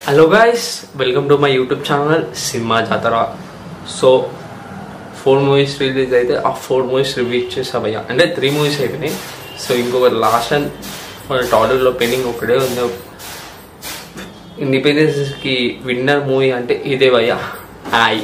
Hello guys welcome to my YouTube channel సినిమా జాతర so four movies release అయితే ఆ ఫోర్ మూవీస్ రివ్యూ ఇచ్చేసా భయ్య అంటే త్రీ మూవీస్ అయిపోయినాయి సో ఇంకొకటి లాస్ట్ అండ్ మన టాలీవుడ్లో పెండింగ్ ఒకటే ఉంది ఇండిపెండెన్స్కి విన్నర్ మూవీ అంటే ఇదే భయ్య ఐ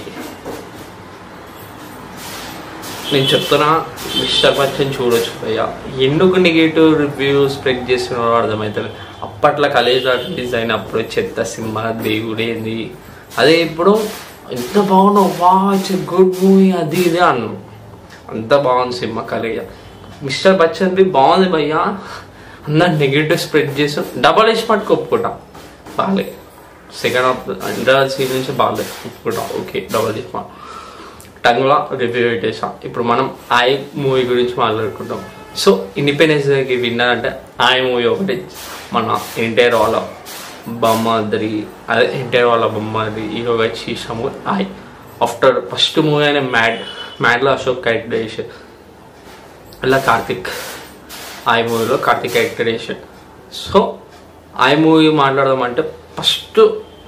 నేను చెప్తున్నా మిస్టర్ బచ్చన్ చూడొచ్చు భయ్య ఎందుకు నెగిటివ్ రివ్యూ స్ప్రెడ్ చేస్తున్నారో అర్థమవుతుంది అప్పట్లో కలేజ్ రిలీజ్ అయినప్పుడు చెత్త సినిమా దేవుడేంది అదే ఇప్పుడు ఎంత బాగున్నావు వా ఇట్స్ గుడ్ మూవీ అది ఇది అన్నాను అంత బాగుంది సినిమా కలేజ మిస్టర్ బచ్చన్ బి బాగుంది భయ్య అందరు నెగిటివ్ స్ప్రెడ్ చేసి డబల్ వేసి పట్టుకు ఒప్పుకుంటా బాగాలే సెకండ్ హాఫ్ ఇంటర్వల్ సీన్ నుంచి బాగాలే ఒప్పుకుంటా ఓకే డబల్ వేసి టంగ్లా రివ్యూ పెట్టేసా ఇప్పుడు మనం ఐ మూవీ గురించి మాట్లాడుకుంటాం సో ఇండిపెండెన్స్ డేకి విన్నర్ అంటే ఐ మూవీ ఒకటి మన ఎన్టీఆర్ వాళ్ళ బొమ్మది అదే ఎన్టీఆర్ వాళ్ళ బొమ్మది హీరోగా చేసాము ఐ ఆఫ్టర్ ఫస్ట్ మూవీ అయిన మ్యాడ్ మ్యాడ్లో అశోక్ క్యారెక్టర్ చేసి ఇలా కార్తిక్ ఐ మూవీలో కార్తిక్ క్యారెక్టర్ చేసి సో ఐ మూవీ మాట్లాడదాం అంటే ఫస్ట్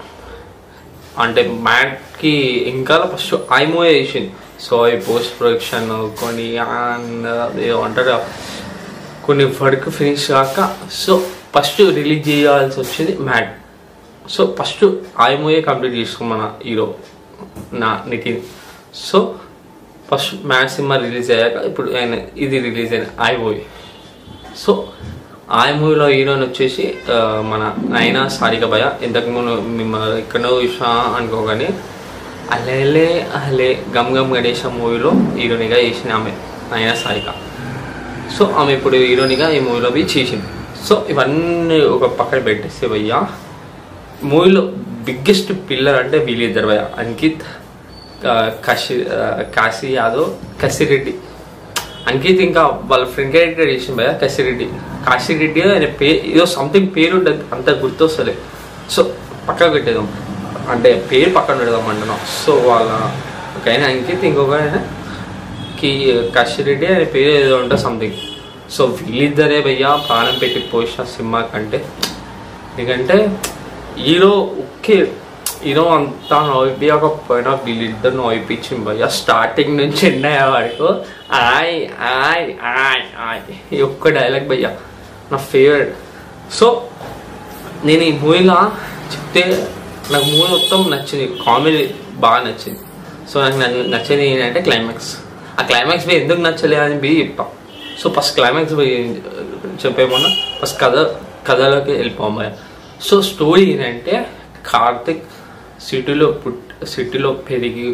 అంటే మ్యాట్కి ఇంకా ఫస్ట్ ఐ మూవీ వేసింది సో ఈ పోస్ట్ ప్రొడక్షన్ కొన్ని and ఏమంటారు కొన్ని వర్క్ ఫినిష్ కాక సో ఫస్ట్ రిలీజ్ చేయాల్సి వచ్చింది మ్యాట్ so first Aay movie complete చేసుకో మన హీరో నా నితిన్ సో ఫస్ట్ మ్యాట్ సినిమా రిలీజ్ అయ్యాక ఇప్పుడు ఆయన ఇది రిలీజ్ అయిన ఐ మూవీ సో ఆ మూవీలో హీరోయిన్ వచ్చేసి ఆ, మన నైనా సారిక భయ ఇంతకు ముందు మిమ్మల్ని ఎక్కడో చూసా అనుకోగానే అల్లే అహలే గమ్ గమ్ గణేష మూవీలో హీరోయిన్గా చేసిన ఆమె నైనా సారిక సో ఆమె ఇప్పుడు హీరోయిన్గా ఈ మూవీలో పోయి చేసింది సో ఇవన్నీ ఒక పక్కన పెట్టేస్తే భయ్య మూవీలో బిగ్గెస్ట్ పిల్లర్ అంటే వీళ్ళిద్దరు భయ్య అంకిత్ ఆ, కాశీ ఆ, కాశీ యాదవ్ కసిరెడ్డి అంకిత్ ఇంకా వాళ్ళ ఫ్రెండ్ క్యారెక్టర్ చేసిన భయ కసిరెడ్డి కాశీరెడ్డి ఆయన పేరు ఏదో సంథింగ్ పేరు ఉండదు అంత గుర్తొస్తలే సో పక్కకు పెట్టేదాం అంటే పేరు పక్కన పెడదాం అంటున్నాం సో వాళ్ళ ఒక ఆయన అంకిత్ ఇంకొక ఆయన కి కాశీరెడ్డి ఆయన పేరు ఏదో ఉంటుంది సంథింగ్ సో వీళ్ళిద్దరే భయ్యా ప్రాణం పెట్టి పోసిన సినిమా కంటే ఎందుకంటే హీరో ఓకే హీరో అంతా నవ్విపోయకపోయినా వీళ్ళిద్దరు నవ్విపించింది భయ్య స్టార్టింగ్ నుంచి ఎండ్ అయ్యే వరకు ఆయ్ ఆయ్ ఆయ్ ఆయ్ ఈ ఒక్క డైలాగ్ భయ్య నా ఫేవరెట్ సో నేను ఈ మూవీలో చెప్తే నాకు మూవీ మొత్తం నచ్చింది కామెడీ బాగా నచ్చింది సో నాకు నన్ను నచ్చింది ఏంటంటే క్లైమాక్స్ ఆ క్లైమాక్స్ పోయి ఎందుకు నచ్చలే అని పోయి చెప్పా సో ఫస్ట్ క్లైమాక్స్ పోయి చెప్పేమన్నా ఫస్ట్ కథ కథలోకి వెళ్ళిపోం భయ్య సో స్టోరీ ఏంటంటే కార్తిక్ సిటీలో పుట్ సిటీలో పెరిగి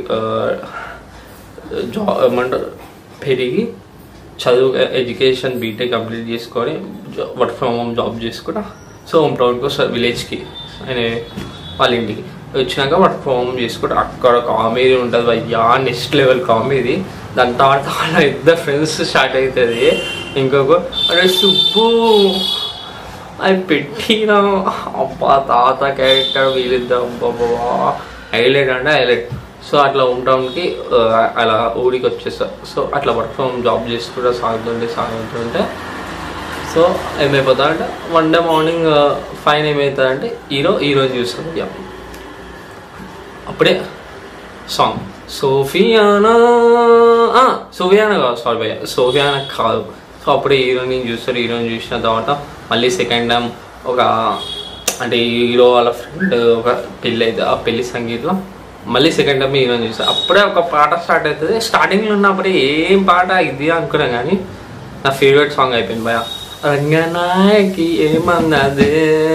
జా ఏమంటారు పెరిగి చదువు ఎడ్యుకేషన్ బీటెక్ కంప్లీట్ చేసుకొని వర్క్ ఫ్రమ్ హోమ్ జాబ్ చేసుకుంటా సో హోమ్ టౌన్కి వస్తారు విలేజ్కి ఆయన వాళ్ళ ఇంటికి వచ్చినాక వర్క్ ఫ్రమ్ హోమ్ చేసుకుంటా అక్కడ కామెడీ ఉంటుంది భయ్యా నెక్స్ట్ లెవెల్ కామెడీ దాని తర్వాత వాళ్ళ ఇద్దరు ఫ్రెండ్స్ స్టార్ట్ అవుతుంది ఇంకొక అరే సుబ్బు అది పెట్టిన అబ్బా తాత క్యారెక్టర్ వీళ్ళిద్దరు అబ్బా హైలైట్ అంటే హైలైట్ సో అట్లా ఉండడానికి అలా ఊరికి వచ్చేస్తా సో అట్లా వర్క్ ఫ్రమ్ జాబ్ చేసుకుంటా సాగుతుంటే సాగుతుంటే సో ఏమైపోతా అంటే వన్ డే మార్నింగ్ ఫైన్ ఏమవుతుంది అంటే హీరో హీరోయిన్ చూస్తాడు ఇక. అప్పుడే సాంగ్ సోఫియానా ఆ, సోఫియానా కాదు సారీ భయ్య సోఫియానా కాదు సో అప్పుడే హీరోయిన్ చూస్తారు హీరోయిన్ చూసిన తర్వాత మళ్ళీ సెకండ్ టైం ఒక అంటే హీరో వాళ్ళ ఫ్రెండ్ ఒక పెళ్ళి అయితే ఆ పెళ్లి సంగీతం మళ్ళీ సెకండ్ టైం హీరోయిన్ చూస్తారు అప్పుడే ఒక పాట స్టార్ట్ అవుతుంది స్టార్టింగ్లో ఉన్నప్పుడే ఏం పాట ఇది అనుకున్నాం కానీ నా ఫేవరెట్ సాంగ్ అయిపోయింది భయ రంగనాయకి ఏమన్నదే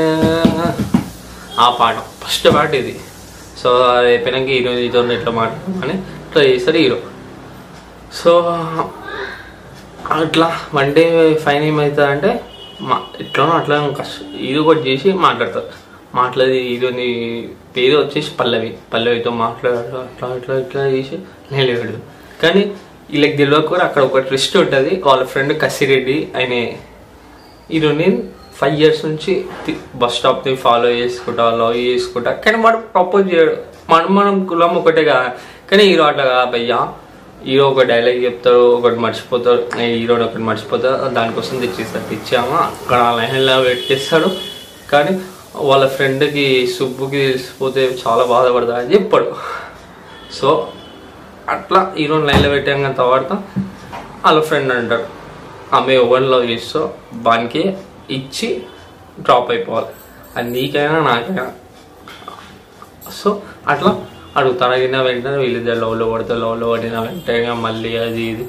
ఆ పాట ఫస్ట్ పాట ఇది సో అది అయిపోయినాక హీరో హీరో ఇట్లా మాట్లాడమని ఇట్లా చేస్తారు హీరో సో అట్లా వన్ డే ఫైన్ ఏమవుతుంది అంటే మా ఇట్లానో అట్లా కష్ట ఇది ఒకటి చేసి మాట్లాడతారు మాట్లాడి హీరోని పేరు వచ్చేసి పల్లవి పల్లవితో మాట్లాడారు అట్లా ఇట్లా ఇట్లా చేసి నిలబెడదు కానీ వీళ్ళకి తెలియక కూడా అక్కడ ఒక ట్విస్ట్ ఉంటుంది వాళ్ళ ఫ్రెండ్ కసిరెడ్డి ఆయన హీరోని ఫైవ్ ఇయర్స్ నుంచి తి- బస్ స్టాప్ని ఫాలో చేసుకుంటా లవ్ చేసుకుంటా కానీ వాడు ప్రపోజ్ చేయడు మనం మనం కులం ఒకటే కదా కానీ హీరో అట్లా కదా భయ్యా హీరో ఒక డైలాగ్ చెప్తాడు ఒకటి మర్చిపోతాడు హీరోని ఒకటి మర్చిపోతాడు దానికోసం తెచ్చిస్తాడు తెచ్చామా అక్కడ లైన్లో పెట్టేస్తాడు కానీ వాళ్ళ ఫ్రెండ్కి సుబ్బుకి తెలిసిపోతే చాలా బాధపడతా అని చెప్పాడు సో అట్లా హీరోని లైన్లో పెట్టాక తర్వాత వాళ్ళ ఫ్రెండ్ అంటాడు ఆమె ఎవరిని లవ్ చేస్తో వానికి ఇచ్చి డ్రాప్ అయిపోవాలి అది నీకైనా నాకైనా సో అట్లా అడుగుతాడు అడిగిన వెంటనే వీళ్ళిద్దరు లవ్లో పడితే లవ్లో పడిన వెంటనే మళ్ళీ అది ఇది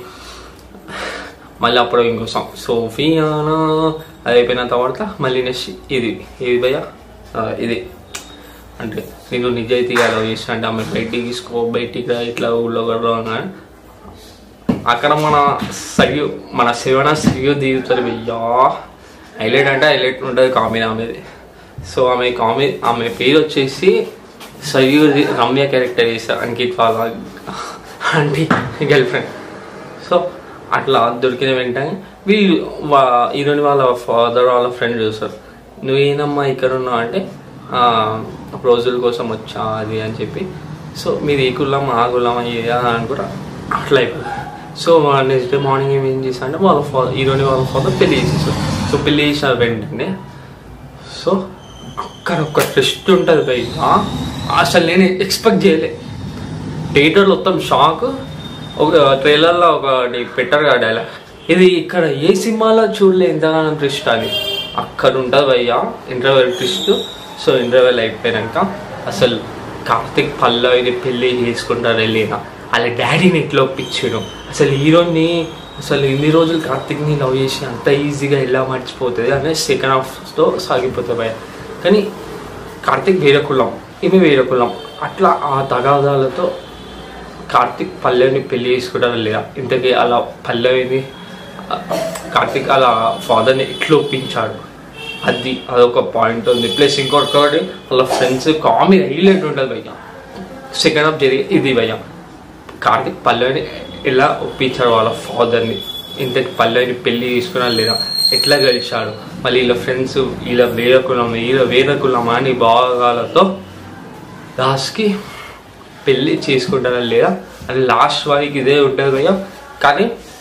మళ్ళీ అప్పుడు ఇంకో సాంగ్ సోఫియానా అది అయిపోయిన తర్వాత మళ్ళీ నెక్స్ట్ ఇది ఇది భయ్య ఆ, ఇది అంటే నేను నిజాయితీగా లవ్ చేసిన అంటే ఆమె బయటికి తీసుకో బయటికి రా ఇట్లా ఊళ్ళో కూడా అని అక్కడ మన సరియు మన శివన సరియు దిగుతుంది భయ్యా హైలైట్ అంటే హైలైట్ ఉంటుంది కామెడీ ఆమెది సో ఆమె కామెడీ ఆమె పేరు వచ్చేసి సరియు రమ్య క్యారెక్టర్ చేశారు అంకిత్ వాళ్ళ అంటే గర్ల్ ఫ్రెండ్ సో అట్లా దొరికిన వెంటనే వీళ్ళు వా హీరోని వాళ్ళ ఫాదర్ వాళ్ళ ఫ్రెండ్ చూస్తారు నువ్వేనమ్మా ఇక్కడ ఉన్నావు అంటే "ఆ, రోజుల కోసం వచ్చా అది అని చెప్పి సో మీది ఈ కులం ఆ కులం ఇది అని అనుకుంటా అట్లా అయిపోయింది సో నెక్స్ట్ డే మార్నింగ్ ఏం చేసా అంటే వాళ్ళ ఫాదర్ హీరోని వాళ్ళ ఫాదర్ పెళ్లి చేసేసారు సో పెళ్లి చేసిన వెంటనే సో అక్కడ ఒక ట్విస్ట్ ఉంటుంది భయ్య అసలు నేను ఎక్స్పెక్ట్ చేయలే థియేటర్లో మొత్తం షాక్ ఒక ట్రైలర్లో ఒకటి పెట్టారు కదా డైలాగ్ ఇది ఇక్కడ ఏ సినిమాలో చూడలే ఎంతగానో ట్విస్ట్ అది అక్కడ ఉంటుంది భయ్య ఇంటర్వెల్ ట్విస్ట్ సో ఇంటర్వెల్ అయిపోయాక అసలు కార్తిక్ పల్లవిని పెళ్ళి చేసుకుంటారు వెళ్ళిన వాళ్ళ డాడీని ఎట్లా ఒప్పించాడు అసలు హీరోని అసలు ఇన్ని రోజులు కార్తిక్ని లవ్ చేసి అంత ఈజీగా ఎలా మర్చిపోతుంది అనేది సెకండ్ హాఫ్తో సాగిపోతుంది భయ్య కానీ కార్తిక్ వేరే కులం ఈమె వేరే కులం అట్లా ఆ తగాదాలతో కార్తిక్ పల్లవిని పెళ్లి చేసుకుంటారా లేదా ఇంతకీ అలా పల్లవిని ఆ, కార్తిక్ అలా ఫాదర్ని ఎట్లా ఒప్పించాడు అది అదొక పాయింట్ ఉంది ప్లస్ ఇంకొకటి వాళ్ళ ఫ్రెండ్స్ కామెడీ హైలైట్ ఉంటుంది భయ్య సెకండ్ హాఫ్ జరిగి ఇది భయ్య కార్తిక్ పల్లవిని ఎలా ఒప్పించాడు వాళ్ళ ఫాదర్ని ఇంతకి పల్లవిని పెళ్లి తీసుకున్నా లేదా ఎట్లా గడిచాడు మళ్ళీ వీళ్ళ ఫ్రెండ్స్ వీళ్ళ వేరే కులం వీళ్ళ వేరే కులం అని భాగాలతో లాస్ట్కి పెళ్ళి చేసుకుంటారా లేదా అది లాస్ట్ వారికి ఇదే ఉంటుంది భయ్య కానీ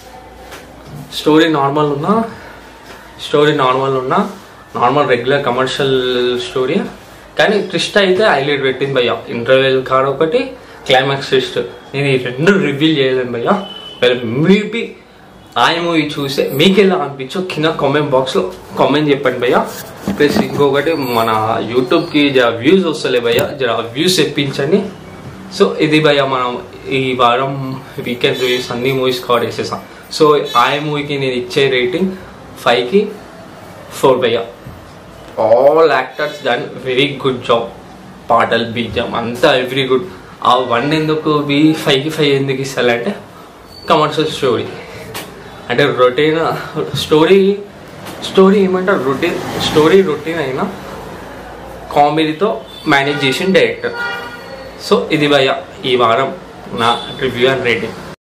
స్టోరీ నార్మల్ ఉన్నా స్టోరీ నార్మల్ ఉన్నా నార్మల్ రెగ్యులర్ కమర్షియల్ స్టోరీ కానీ ట్విస్ట్ అయితే హైలైట్ పెట్టింది భయ్య ఇంటర్వెల్ కాడ ఒకటి క్లైమాక్స్ ట్విస్ట్ నేను ఈ రెండు రివీల్ చేయలేను భయ్య మేబీ ఆ మూవీ చూసే మీకు ఎలా అనిపించో కింద కామెంట్ బాక్స్లో కామెంట్ చెప్పండి భయ్య ప్లస్ ఇంకొకటి మన యూట్యూబ్కి జర వ్యూస్ వస్తలే భయ్య జర వ్యూస్ తెప్పించండి సో ఇది భయ్య మనం ఈ వారం వీకెండ్ రివ్యూస్ అన్ని మూవీస్ కవర్ చేసేసాం సో ఆ మూవీకి నేను ఇచ్చే రేటింగ్ ఫైవ్కి ఫోర్ భయ్య all actors done very good job పాటలు బీజం అంతా ఎవ్రీ గుడ్ ఆ వన్ ఎందుకు బి ఫైవ్కి ఫైవ్ ఎందుకు ఇస్తారంటే కమర్షియల్ స్టోరీ అంటే రొటీన్ స్టోరీ స్టోరీ ఏమంటారు రొటీన్ స్టోరీ రొటీన్ అయినా కామెడీతో మేనేజ్ చేసిన డైరెక్టర్ సో ఇది భయ్య ఈ వారం నా రివ్యూ అండ్ రేటింగ్